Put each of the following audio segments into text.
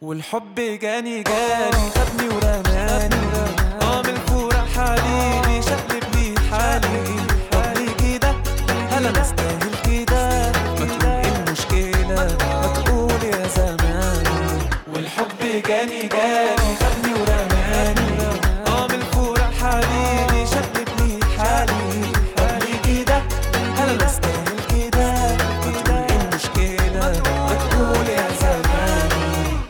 والحب جاني جاني خدني ورماني اه من الفورة حبيبي شقلب لي حالي حبي كده هل انا استاهل كده ما تقول ايه المشكلة ما تقول يا زماني والحب جاني جاني خدني ورماني اه من الفورة حبيبي شقلب لي حالي حبي كده هل انا استاهل كده ما تقول ايه المشكلة ما تقول يا زماني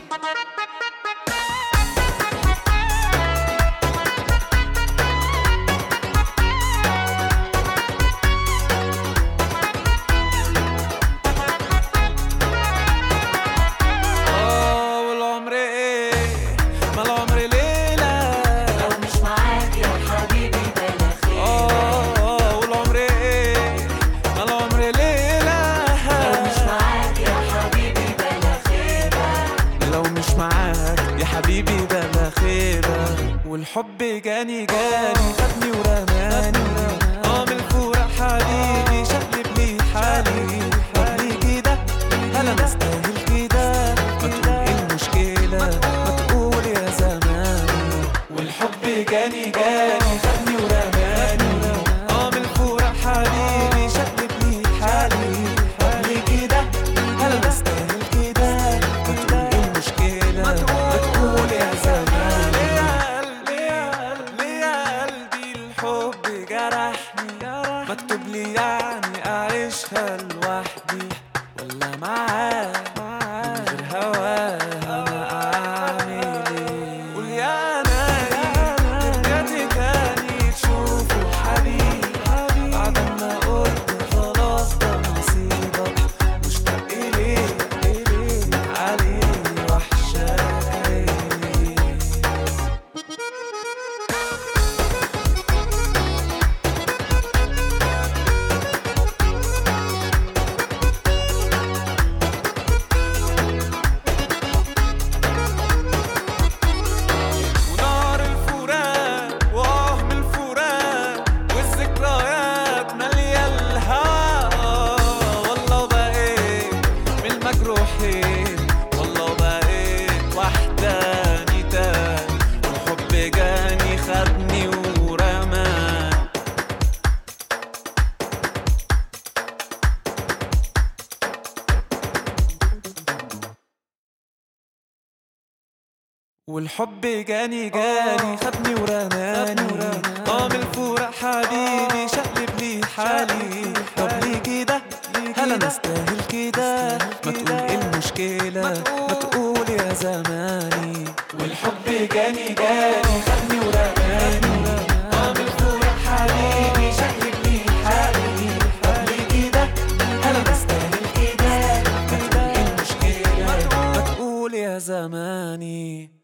اه والعمر ايه ما العمر ليلة لو مش معاك يا حبيبي بلا خير اه آه، والعمر ايه ما العمر ليلة لو مش معاك يا حبيبي بلا خير لو مش معاك يا حبيبي بلا خيبة والحب جاني جاني خدني ورماني اه من الفورة حبيبي شقلب لي حالي حالي كده هل انا استاهل كده ما تقول ايه المشكلة ما تقول يا زماني والحب جاني جاني خدني ورماني اه من الفورة حبيبي شقلب لي حالي حالي كده هل انا استاهل كده ما تقول ايه المشكلة ما تقول يا زماني يا قلبي يا قلبي يا قلبي الحب جرحني مكتوب لي يعني اعيشها لوحدي ولا معاه من غير هواه انا اعمل ايه قول يا نايم رجعتي تاني تشوفه حبيبي بعد ما قلت خلاص ده نصيبك مشتاق اليه عليه وحشاك عيني ونار الفراق وهم الفراق والذكريات مالية الهوا والله بقيت من المجروحين والله بقيت وحداني تاني الحب جاني خدني ورماني والحب جاني جاني خدني ورماني اه من الفورة حبيبي شقلب لي حالي طب ليه كده هل انا استاهل كده ما تقول ايه المشكلة ما تقول يا زماني والحب جاني جاني خدني ورماني اه من الفورة حبيبي شقلب لي حالي طب ليه كده هل انا استاهل كده ما تقول ايه المشكلة ما تقول يا زماني